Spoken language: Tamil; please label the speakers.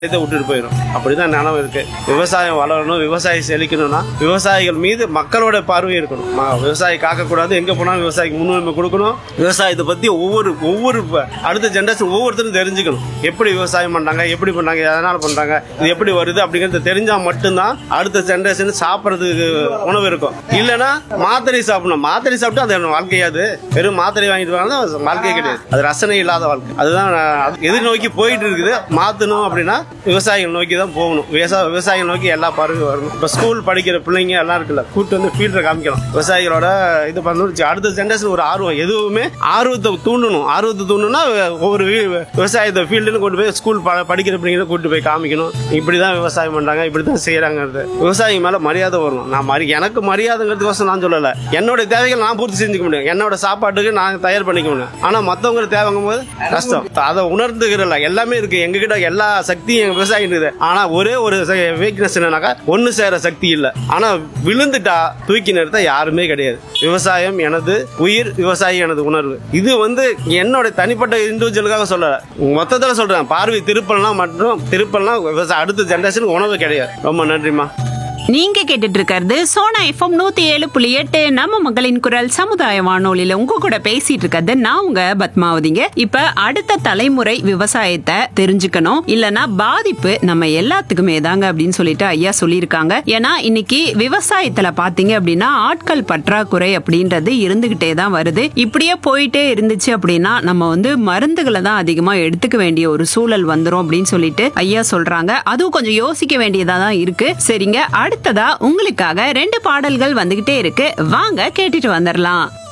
Speaker 1: இதை விட்டுட்டு போயிடும் அப்படிதான் நினைவு இருக்கு விவசாயம் வளரணும் விவசாயம் செழிக்கணும்னா விவசாயிகள் மீது மக்களோட பார்வை இருக்கணும் ம- விவசாயி காக்கக்கூடாது எங்க போனாலும் விவசாயிக்கு முன்னுரிமை கொடுக்கணும் விவசாயத்தை பத்தி ஒவ்வொரு ஒவ்வொரு ப- அடுத்த ஜென்ரேஷன் ஒவ்வொருத்தரும் தெரிஞ்சுக்கணும் எப்படி விவசாயம் பண்றாங்க எப்படி பண்றாங்க எதனால பண்றாங்க இது எப்படி வருது அப்படிங்கறது தெரிஞ்சா மட்டும்தான் அடுத்த ஜென்ரேஷன் சாப்பிட்றதுக்கு உணவு இருக்கும் இல்லைன்னா மாத்திரை சாப்பிடணும் மாத்திரை சாப்பிட்டு அது வாழ்க்கையாது வெறும் மாத்திரை வாங்கிட்டு வரணும் வாழ்க்கை கிடையாது அது ரசனை இல்லாத வாழ்க்கை அதுதான் நான் அது எதிர்நோக்கி போயிட்டு இருக்குது மாத்தணும் அப்படின்னா விவசாயிகள் நோக்கி தான் போகணும் விவசாய விவசாயிகள் நோக்கி எல்லா பார்வையும் வரணும் இப்ப ஸ்கூல் படிக்கிற பிள்ளைங்க எல்லாம் இருக்குல்ல கூட்டு வந்து ஃபீல்டை காமிக்கணும் விவசாயிகளோட இது பண்ணணும் அடுத்த ஜென்ரேஷன் ஒரு ஆர்வம் எதுவுமே ஆர்வத்தை தூண்டணும் ஆர்வத்தை தூண்டணும்னா ஒவ்வொரு வீ- விவசாயத்தை ஃபீல்டுன்னு கொண்டு போய் ஸ்கூல் ப- படிக்கிற பிள்ளைங்களை கூட்டு போய் காமிக்கணும் இப்படிதான் விவசாயம் பண்றாங்க இப்படிதான் செய்யறாங்கிறது விவசாயி மேல மரியாதை வரணும் நான் மரி எனக்கு மரியாதைங்கிறதுக்கோசம் நான் சொல்லல என்னோட தேவைகள் நான் பூர்த்தி செஞ்சுக்க முடியும் என்னோட சாப்பாட்டுக்கு நான் தயார் பண்ணிக்க முடியும் ஆனா மத்தவங்க தேவைங்கும் போது கஷ்டம் அதை உணர்ந்துக்கிறல எல்லாமே இருக்கு எங்க கிட்ட எல்லா சக்தியும் எங்க விவசாயம் இருக்குது ஆனா ஒரே ஒரு வீக்னஸ் என்னன்னாக்கா ஒண்ணு சேர சக்தி இல்ல ஆனா விழுந்துட்டா தூக்கி நிறுத்த யாருமே கிடையாது விவசாயம் எனது உயிர் விவசாயி எனது உணர்வு இது வந்து என்னோட தனிப்பட்ட இண்டிவிஜுவலுக்காக சொல்லல மொத்தத்துல சொல்றேன் பார்வை திருப்பல்னா மற்றும் திருப்பல்னா விவசாய அடுத்த ஜென்ரேஷனுக்கு உணவு கிடையாது ரொம்ப நன்றிமா
Speaker 2: நீங்க கேட்டுட்டு இருக்கிறது சோனா எஃப்எம் நூத்தி ஏழு புள்ளி எட்டு நம்ம மக்களின் குரல் சமுதாய வானொலியில உங்க கூட பேசிட்டு இருக்கிறது நான் உங்க பத்மாவதிங்க இப்ப அடுத்த தலைமுறை விவசாயத்தை தெரிஞ்சுக்கணும் இல்லனா பாதிப்பு நம்ம எல்லாத்துக்குமே தாங்க அப்படின்னு சொல்லிட்டு ஐயா சொல்லியிருக்காங்க ஏன்னா இன்னைக்கு விவசாயத்துல பாத்தீங்க அப்படின்னா ஆட்கள் பற்றாக்குறை அப்படின்றது இருந்துகிட்டே தான் வருது இப்படியே போயிட்டே இருந்துச்சு அப்படின்னா நம்ம வந்து மருந்துகளை தான் அதிகமா எடுத்துக்க வேண்டிய ஒரு சூழல் வந்துரும் அப்படின்னு சொல்லிட்டு ஐயா சொல்றாங்க அதுவும் கொஞ்சம் யோசிக்க வேண்டியதா தான் இருக்கு சரிங்க அடுத்ததா உங்களுக்காக ரெண்டு பாடல்கள் வந்துகிட்டே இருக்கு வாங்க கேட்டுட்டு வந்துடலாம்